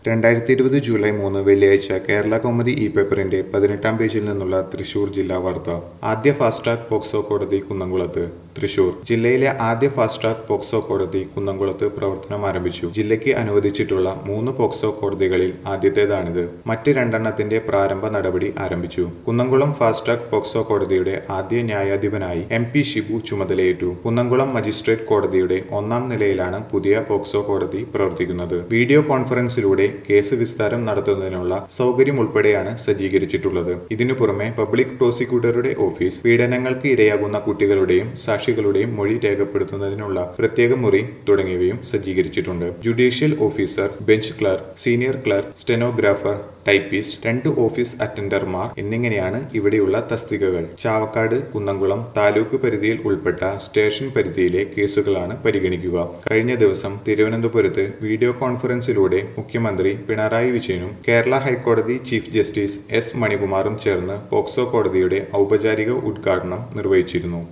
രണ്ടായിരത്തി ഇരുപത് ജൂലൈ മൂന്ന് വെള്ളിയാഴ്ച കേരള കൗമുദി ഇ പേപ്പറിന്റെ പതിനെട്ടാം പേജിൽ നിന്നുള്ള തൃശൂർ ജില്ലാ വാർത്ത ആദ്യ ഫാസ്ട്രാക്ക് പോക്സോ കോടതി കുന്നംകുളത്ത് തൃശൂർ ജില്ലയിലെ ആദ്യ ഫാസ്ട്രാക്ക് പോക്സോ കോടതി കുന്നംകുളത്ത് പ്രവർത്തനം ആരംഭിച്ചു ജില്ലയ്ക്ക് അനുവദിച്ചിട്ടുള്ള മൂന്ന് പോക്സോ കോടതികളിൽ ആദ്യത്തേതാണിത് മറ്റ് രണ്ടെണ്ണത്തിന്റെ പ്രാരംഭ നടപടി ആരംഭിച്ചു കുന്നംകുളം ഫാസ്ട്രാക്ക് പോക്സോ കോടതിയുടെ ആദ്യ ന്യായാധിപനായി എം പി ഷിബു ചുമതലയേറ്റു കുന്നംകുളം മജിസ്ട്രേറ്റ് കോടതിയുടെ ഒന്നാം നിലയിലാണ് പുതിയ പോക്സോ കോടതി പ്രവർത്തിക്കുന്നത് വീഡിയോ കോൺഫറൻസിലൂടെ കേസ് വിസ്താരം നടത്തുന്നതിനുള്ള സൗകര്യം ഉൾപ്പെടെയാണ് സജ്ജീകരിച്ചിട്ടുള്ളത് ഇതിനു പുറമെ പബ്ലിക് പ്രോസിക്യൂട്ടറുടെ ഓഫീസ് പീഡനങ്ങൾക്ക് ഇരയാകുന്ന കുട്ടികളുടെയും സാക്ഷികളുടെയും മൊഴി രേഖപ്പെടുത്തുന്നതിനുള്ള പ്രത്യേക മുറി തുടങ്ങിയവയും സജ്ജീകരിച്ചിട്ടുണ്ട് judicial officer bench clerk senior clerk stenographer typist രണ്ട് ഓഫീസ് അറ്റൻഡർമാർ എന്നിങ്ങനെയാണ് ഇവിടെയുള്ള തസ്തികകൾ ചാവക്കാട് കുന്നംകുളം താലൂക്ക് പരിധിയിൽ ഉൾപ്പെട്ട സ്റ്റേഷൻ പരിധിയിലെ കേസുകളാണ് പരിഗണിക്കുക കഴിഞ്ഞ ദിവസം തിരുവനന്തപുരത്ത് വീഡിയോ കോൺഫറൻസിലൂടെ മുഖ്യമന്ത്രി പിണറായി വിജയനും കേരള ഹൈക്കോടതി ചീഫ് ജസ്റ്റിസ് എസ് മണികുമാറും ചേർന്ന് പോക്സോ കോടതിയുടെ ഔപചാരിക ഉദ്ഘാടനം നിർവഹിച്ചിരുന്നു